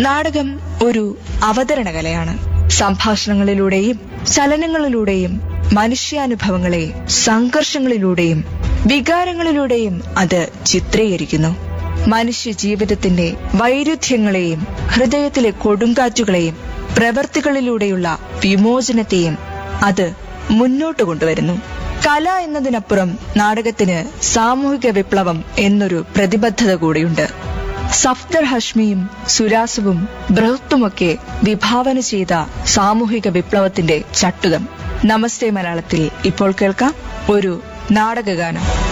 നാടകം ഒരു അവതരണ കലയാണ് സംഭാഷണങ്ങളിലൂടെയും ചലനങ്ങളിലൂടെയും മനുഷ്യാനുഭവങ്ങളെ സംഘർഷങ്ങളിലൂടെയും വികാരങ്ങളിലൂടെയും അത് ചിത്രീകരിക്കുന്നു മനുഷ്യ ജീവിതത്തിന്റെ വൈരുദ്ധ്യങ്ങളെയും ഹൃദയത്തിലെ കൊടുങ്കാറ്റുകളെയും പ്രവൃത്തികളിലൂടെയുള്ള വിമോചനത്തെയും അത് മുന്നോട്ട് കൊണ്ടുവരുന്നു കല എന്നതിനപ്പുറം നാടകത്തിന് സാമൂഹിക വിപ്ലവം എന്നൊരു പ്രതിബദ്ധത കൂടിയുണ്ട് സഫ്ദർ ഹഷ്മിയും സുരാസുവും ബൃഹത്തുമൊക്കെ വിഭാവന ചെയ്ത സാമൂഹിക വിപ്ലവത്തിന്റെ ചട്ടുകം നമസ്തേ മലയാളത്തിൽ ഇപ്പോൾ കേൾക്കാം ഒരു നാടകഗാനം